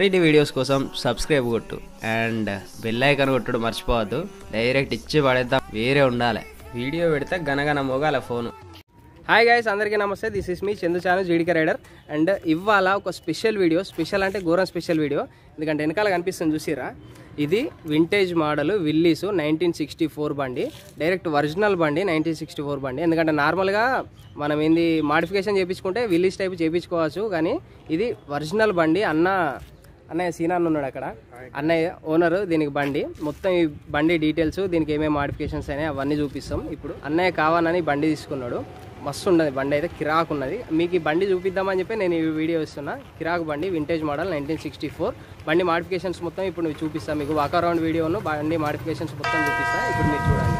మరిన్ని వీడియోస్ కోసం సబ్స్క్రైబ్ కొట్టు అండ్ బెల్ ఐకాన్ కొట్టుడు మర్చిపోవద్దు డైరెక్ట్ ఇచ్చి పడేద్దాం వేరే ఉండాలి వీడియో పెడితే గనగన మోగాల ఫోను హాయ్ గైస్ అందరికీ నమస్తే this is me Chandu Chanu Jeedika rider and ఇవాళ ఒక స్పెషల్ వీడియో స్పెషల్ అంటే ఘోరం స్పెషల్ వీడియో ఎందుకంటే వెనకాల కనిపిస్తుంది చూసిరా ఇది vintage model Willys nineteen sixty four బండి డైరెక్ట్ ఒరిజినల్ బండి నైన్టీన్ సిక్స్టీ ఫోర్ బండి ఎందుకంటే నార్మల్గా మనం ఏంది మాడిఫికేషన్ చేయించుకుంటే విల్లీస్ టైప్ చేయించుకోవచ్చు కానీ ఇది ఒరిజినల్ బండి అన్న అన్నయ్య సీనాన్ ఉన్నాడు అక్కడ అన్నయ్య ఓనర్ దీనికి బండి మొత్తం ఈ బండి డీటెయిల్స్ దీనికి ఏమేమి మాడిఫికేషన్స్ అయినాయి అవన్నీ చూపిస్తాం ఇప్పుడు అన్నయ్య కావాలని బండి తీసుకున్నాడు మస్తు ఉన్నది బండి అయితే కిరాక్ ఉన్నది మీకు ఈ బండి చూపిద్దామని చెప్పి నేను ఈ వీడియో ఇస్తున్నా కిరాక్ బండి vintage model nineteen sixty four బండి మాడిఫికేషన్స్ మొత్తం ఇప్పుడు నేను చూపిస్తాను మీకు వాక్ అరౌండ్ వీడియోను బండి మాడిఫికేషన్స్ మొత్తం చూపిస్తా ఇప్పుడు మీరు చూడండి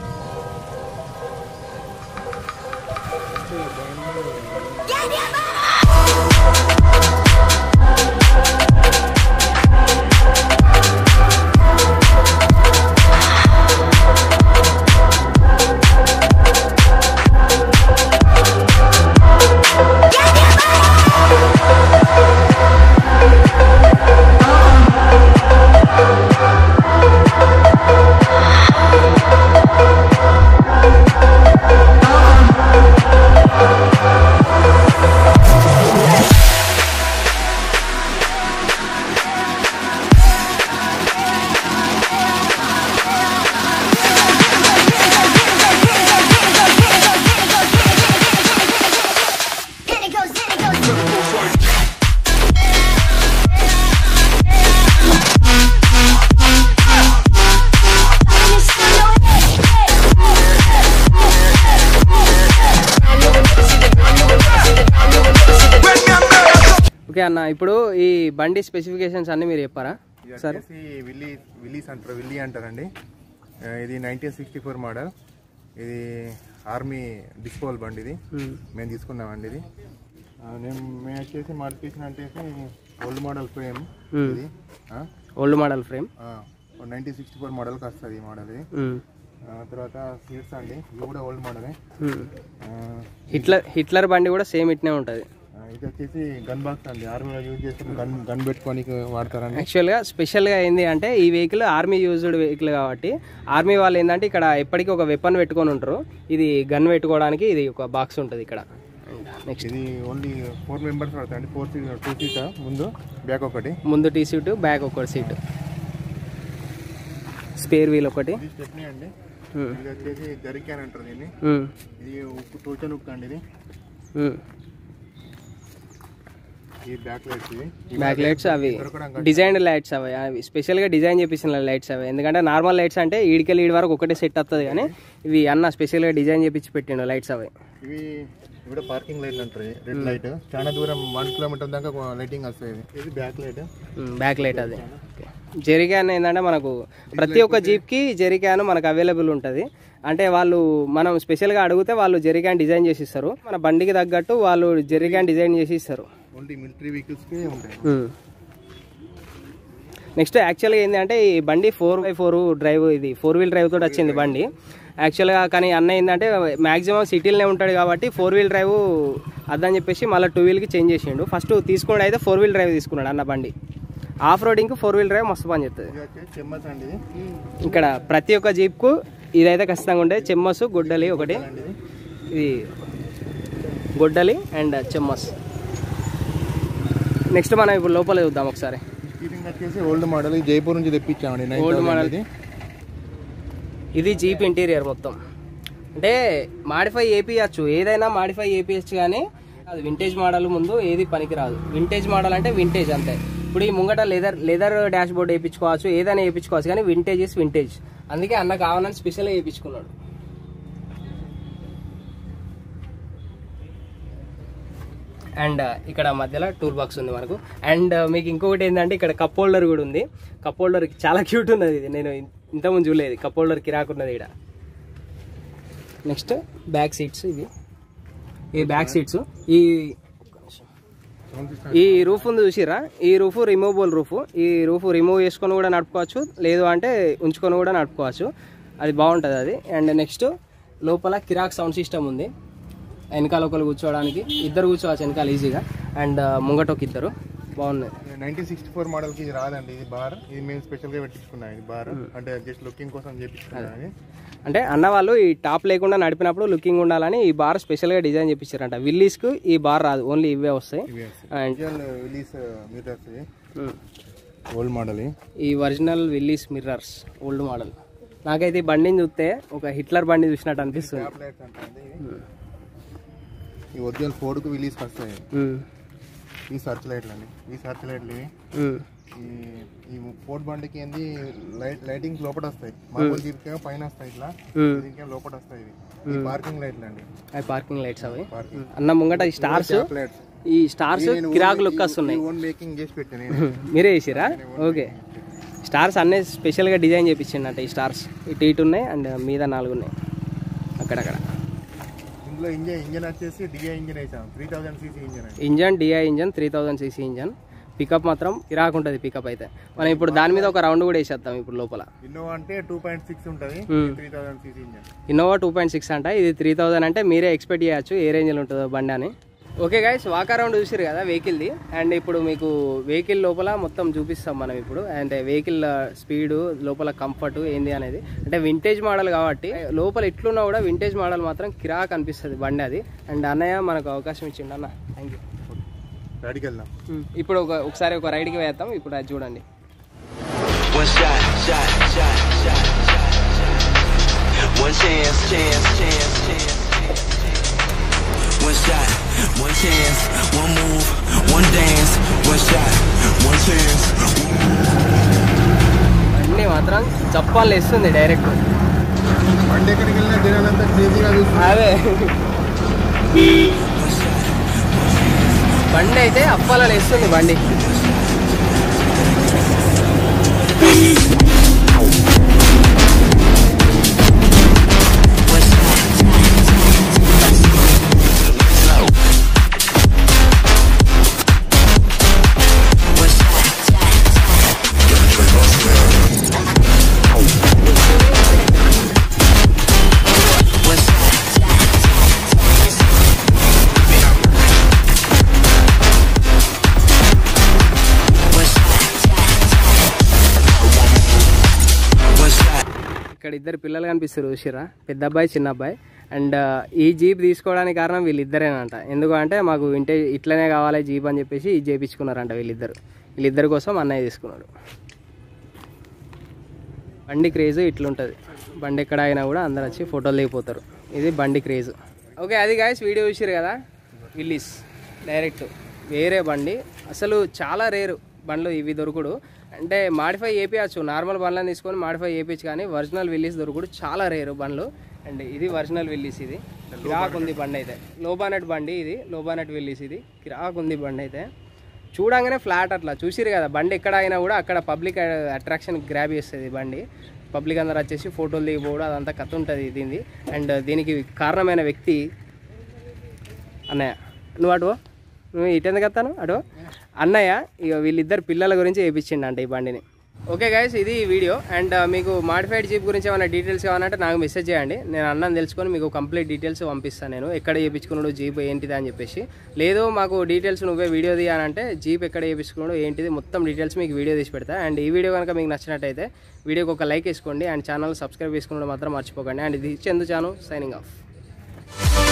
Then it goes, then it goes. Okay అన్న ఇప్పుడు ఈ బండి స్పెసిఫికేషన్స్ అన్ని మీరు చెప్పారా ఇది సరే వచ్చేసి విల్లీ విల్లీస్ అంటారు విల్లీ అంటారండి ఆ, ఇది నైన్టీన్ సిక్స్టీ ఫోర్ మోడల్ ఇది ఆర్మీ డిస్పోల్ బండి ఇది Hmm. మేము తీసుకున్నామండి ఇది ఆ, నేను మేము వచ్చేసి మాడిఫికేషన్ అంటే ఓల్డ్ మోడల్ ఫ్రేమ్ Hmm. ఇది old model frame nineteen sixty four మోడల్కి వస్తుంది ఈ మోడల్ ఇది ఆ, తర్వాత సీట్స్ అండి ఇవి కూడా ఓల్డ్ మోడలే ఆ, హిట్లర్ హిట్లర్ బండి కూడా సేమ్ ఇట్నే ఉంటుంది ఆ, ఇది వచ్చేసి గన్ బాక్స్ అండి ఆర్మీలో యూజ్ చేసి గన్ గన్ పెట్టుకోనికి వాడతారండి యాక్చువల్గా స్పెషల్గా ఏంది అంటే ఈ వెహికల్ ఆర్మీ యూజ్డ్ వెహికల్ కాబట్టి ఆర్మీ వాళ్ళు ఏంటంటే ఇక్కడ ఎప్పటికీ ఒక వెపన్ పెట్టుకొని ఉంటారు ఇది గన్ పెట్టుకోవడానికి ఇది ఒక బాక్స్ ఉంటుంది ఇక్కడ నెక్స్ట్ ఇది ఓన్లీ ఫోర్ మెంబర్స్ పడతాయండి ఫోర్ సీట్ టూ సీట్ ముందు బ్యాక్ ఒకటి ముందు టీ సీటు బ్యాక్ ఒకటి సీటు స్పేర్ వీల్ ఒకటి ఇది స్టెప్నీ అండి ఉమ్, ఇది వచ్చేసి జరికాన్ అంటారు దీన్ని ఉమ్, ఇది ఉప్పు టోచన్ ఉప్పు అండి ఇది ఉమ్. ఈ బ్యాక్ లైట్స్ ఇది బ్యాక్ లైట్స్ అవి దొరకడం డిజైన్డ్ లైట్స్ అవి అవి స్పెషల్గా డిజైన్ చేపించిన లైట్స్ అవి ఎందుకంటే నార్మల్ లైట్స్ అంటే ఈడికెళ్ళి ఈడి వరకు ఒకటే సెట్ వస్తుంది కానీ ఇవి అన్న స్పెషల్గా డిజైన్ చేపించి పెట్టిండు లైట్స్ అవి ఇవి ఇవి కూడా పార్కింగ్ లైట్లు అంటారు రెడ్ లైట్ చాలా దూరం వన్ కిలోమీటర్ దాకా లైటింగ్ వస్తుంది ఇది. ఇది బ్యాక్ లైట్ బ్యాక్ లైట్ అది జెరికాన్ ఏంటంటే మనకు ప్రతి ఒక్క జీప్కి జెరికాన్ మనకు అవైలబుల్ ఉంటుంది అంటే వాళ్ళు మనం స్పెషల్గా అడిగితే వాళ్ళు జెరికాన్ డిజైన్ చేసి ఇస్తారు మన బండికి తగ్గట్టు వాళ్ళు జెరికాన్ డిజైన్ చేసి ఇస్తారు ఓన్లీ మిలిటరీ వెహికల్స్కి ఉంటాయి నెక్స్ట్ యాక్చువల్గా ఏంటంటే ఈ బండి ఫోర్ బై ఫోర్ డ్రైవ్ ఇది ఫోర్ వీల్ డ్రైవ్ తోటి వచ్చింది బండి యాక్చువల్గా కానీ అన్న ఏంటంటే మాక్సిమం సిటీలోనే ఉంటాడు కాబట్టి ఫోర్ వీల్ డ్రైవ్ అదని చెప్పేసి మళ్ళీ టూ వీల్కి చేంజ్ చేసిండు ఫస్ట్ తీసుకున్నాడు అయితే ఫోర్ వీల్ డ్రైవ్ తీసుకున్నాడు అన్న బండి ఆఫ్ రోడింగ్కి ఫోర్ వీల్ డ్రైవ్ మస్తు పని చేస్తుంది ఇది వచ్చేసి చెమ్మస్ అండి ఇది ఇక్కడ ప్రతి ఒక్క జీప్కు ఇదైతే ఖచ్చితంగా ఉండే చెమ్మస్ గొడ్డలి ఒకటి అండి ఇది ఇది గొడ్డలి అండ్ చెమ్మస్ నెక్స్ట్ మనం ఇప్పుడు లోపల చూద్దాం ఒకసారి స్టీరింగ్ వచ్చేసి ఓల్డ్ మోడల్ ఇది జైపూర్ నుంచి తెప్పించామండి నైన్ Old model. ఇది ఇది జీప్ ఇంటీరియర్ మొత్తం అంటే మాడిఫై చేపియచ్చు ఏదైనా మాడిఫై చేపియచ్చు కానీ అది వింటేజ్ మోడల్ ముందు ఏది పనికిరాదు వింటేజ్ మోడల్ అంటే వింటేజ్ అంతే ఇప్పుడు ఈ ముంగట లెదర్ లెదర్ డాష్ బోర్డ్ వేయించుకోవచ్చు ఏదైనా వేయించుకోవచ్చు కానీ వింటేజ్ ఇస్ వింటేజ్ అందుకే అన్న కావాలని స్పెషల్గా వేయించుకున్నాడు అండ్ ఇక్కడ మధ్యలో టూల్ బాక్స్ ఉంది మనకు అండ్ మీకు ఇంకొకటి ఏంటంటే ఇక్కడ కప్ హోల్డర్ కూడా ఉంది కప్ హోల్డర్ చాలా క్యూట్ ఉన్నది ఇది నేను ఇంతకుముందు చూడలేదు కప్ హోల్డర్ కిరాకున్నది ఇక్కడ నెక్స్ట్ బ్యాక్ సీట్స్ ఇవి ఈ బ్యాక్ సీట్స్ ఈ సౌండ్ సిస్టమ్ ఈ రూఫ్ ఉంది చూసిరా ఈ రూఫ్ రిమూవబుల్ రూఫ్ ఈ రూఫ్ రిమూవ్ చేసుకొని కూడా నడుపుకోవచ్చు లేదు అంటే ఉంచుకొని కూడా నడుపుకోవచ్చు అది బాగుంటుంది అది అండ్ నెక్స్ట్ లోపల కిరాక్ సౌండ్ సిస్టమ్ ఉంది వెనకాల ఒకరు కూర్చోవడానికి ఇద్దరు కూర్చోవచ్చు వెనకాల ఈజీగా అండ్ ముంగట ఒక ఇద్దరు బాగున్నది నైన్టీన్ సిక్స్టీ ఫోర్ మోడల్కి ఇది రాదండి ఇది బార్ ఇది మేము స్పెషల్గా పెట్టించుకున్నాం ఇది బార్ అంటే జస్ట్ లుకింగ్ కోసం చేపించుకున్నాం ఇది అంటే అన్న వాళ్ళు ఈ టాప్ లేకుండా నడిపినప్పుడు లుకింగ్ ఉండాలని ఈ బార్ స్పెషల్గా డిజైన్ చేపించారంట విల్లీస్కు ఈ బార్ రాదు ఓన్లీ ఇవే వస్తాయి ఇవి అండ్ రిలీజ్ మీటర్స్ ఇది ఓల్డ్ మోడల్ ఈ original Willys mirrors old model నాకైతే ఈ బండిని చూస్తే ఒక హిట్లర్ బండి చూసినట్టు అనిపిస్తుంది ట్యాప్ లైట్స్ అంటే ఇవి ఈ ఒరిజినల్ ఫోర్డ్కు రిలీజ్కి వస్తాయి ఉమ్, ఈ సర్చ్ లైట్లు అండి ఈ సర్చ్ లైట్లు ఇవి ఉమ్, ఈ ఈ ఫోర్డ్ బండికి ఏంది లైట్ లైటింగ్ లోపల వస్తాయి మామూలు జీప్కి పైన వస్తాయి ఇట్లా ఉమ్. దీనికి లోపల వస్తాయి ఇవి ఈ పార్కింగ్ లైట్లు అండి అవి పార్కింగ్ లైట్స్ అవి పార్కింగ్ అన్న ముంగట ఈ స్టార్స్ లైట్స్ ఈ స్టార్స్ కిరాక్ లుక్ వస్తున్నాయి ఓన్ మేకింగ్ చేసి పెట్టాను నేను మీరే వేసిరా ఓకే స్టార్స్ అన్నీ స్పెషల్గా డిజైన్ చేపించిండట ఈ స్టార్స్ ఇటు ఇటు ఉన్నాయి అండ్ మీద నాలుగు ఉన్నాయి అక్కడక్కడ ఇందులో ఇంజన్ ఇంజన్ వచ్చేసి డిఐ ఇంజన్ వేసాం త్రీ థౌసండ్ సీసీ ఇంజన్ అండి engine DI engine three thousand CC engine pickup మాత్రం ఇరాక్ ఉంటుంది పికప్ అయితే మనం ఇప్పుడు దాని మీద ఒక రౌండ్ కూడా వేసేద్దాం ఇప్పుడు లోపల ఇన్నోవా అంటే టూ పాయింట్ సిక్స్ ఉంటుంది Hmm. Three thousand CC engine Innova two point six అంట ఇది త్రీ థౌజండ్ అంటే మీరే ఎక్స్పెక్ట్ చేయొచ్చు ఏ రేంజ్లో ఉంటుందో బండి అని ఓకే గైస్ వాక్ అరౌండ్ చూసారు కదా వెహికల్ది అండ్ ఇప్పుడు మీకు వెహికల్ లోపల మొత్తం చూపిస్తాం మనం ఇప్పుడు అంటే వెహికల్ స్పీడ్ లోపల కంఫర్ట్ ఏంది అనేది అంటే వింటేజ్ మోడల్ కాబట్టి లోపల ఎట్లున్నా కూడా వింటేజ్ మోడల్ మాత్రం కిరాక్ అనిపిస్తుంది బండి అది అండ్ అన్నయ్య మనకు అవకాశం ఇచ్చిండు అన్న థ్యాంక్ యూ రెడీకి వెళ్దాం ఇప్పుడు ఒక ఒకసారి ఒక రైడ్కి వేద్దాం ఇప్పుడు అది చూడండి One shot, shot, shot, shot, shot. One chance, chance, chance, chance. One shot, one chance, one move, one dance. One shot, one chance. అన్నీ మాత్రం చప్పాలు వేస్తుంది డైరెక్ట్ బండి ఎక్కడికి వెళ్ళినా జనాలంతా క్రేజీగా చూస్తున్నారు అదే బండి అయితే అప్పాలలో వేస్తుంది బండి One shot. ఇక్కడ ఇద్దరు పిల్లలు కనిపిస్తారు చూసిరా పెద్ద అబ్బాయి చిన్న అబ్బాయి అండ్ ఈ జీప్ తీసుకోవడానికి కారణం వీళ్ళిద్దరేనంట ఎందుకంటే మాకు వింటే ఇట్లనే కావాలి జీప్ అని చెప్పేసి ఇది చేయించుకున్నారంట వీళ్ళిద్దరు వీళ్ళిద్దరి కోసం అన్నయ్య తీసుకున్నాడు బండి క్రేజ్ ఇట్లుంటుంది బండి ఎక్కడ అయినా కూడా అందరు వచ్చి ఫోటోలు దిగిపోతారు ఇది బండి క్రేజ్ ఓకే అది గాయస్ వీడియో చూసిరు కదా విల్లీస్ డైరెక్ట్ వేరే బండి అసలు చాలా రేరు బండ్లు ఇవి దొరుకుడు అంటే మాడిఫై చేపించచ్చు నార్మల్ బండ్లను తీసుకొని మాడిఫై చేపించు కానీ ఒరిజినల్ విల్లీస్ దొరుకుడు చాలా రేరు బండ్లు అండ్ ఇది ఒరిజినల్ విల్లీస్ ఇది కిరాక్ ఉంది బండి అయితే లో బానెట్ బండి ఇది లో బానెట్ విల్లీస్ ఇది కిరాక్ ఉంది బండి అయితే చూడంగానే ఫ్లాట్ అట్లా చూసిరు కదా బండి ఎక్కడ అయినా కూడా అక్కడ పబ్లిక్ అట్రాక్షన్ గ్రాబ్ చేస్తుంది ఈ బండి పబ్లిక్ అందరు వచ్చేసి ఫోటోలు దిగిపోవడం అదంతా కథ ఉంటుంది దీనిది అండ్ దీనికి కారణమైన వ్యక్తి అన్నయ్య నువ్వు అటు నువ్వు ఇటెందుకు వస్తాను అటు అన్నయ్య ఇక వీళ్ళిద్దరు పిల్లల గురించి వేయించిండు అంట ఈ బండిని ఓకే గైస్ ఇది ఈ వీడియో అండ్ మీకు మాడిఫైడ్ జీప్ గురించి ఏమైనా డీటెయిల్స్ కావాలంటే నాకు మెసేజ్ చేయండి నేను అన్నం తెలుసుకొని మీకు కంప్లీట్ డీటెయిల్స్ పంపిస్తాను నేను ఎక్కడ చేయించుకున్నాడు జీప్ ఏంటిది అని చెప్పేసి లేదు మాకు డీటెయిల్స్ నువ్వే వీడియో తీయాలంటే జీప్ ఎక్కడ చేయించుకున్నాడు ఏంటిది మొత్తం డీటెయిల్స్ మీకు వీడియో తీసి పెడతా అండ్ ఈ వీడియో కనుక మీకు నచ్చినట్టయితే వీడియోకి ఒక లైక్ వేసుకోండి అండ్ ఛానల్ సబ్స్క్రైబ్ చేసుకోవడం మాత్రం మర్చిపోకండి అండ్ ఇది చందు చాను సైనింగ్ ఆఫ్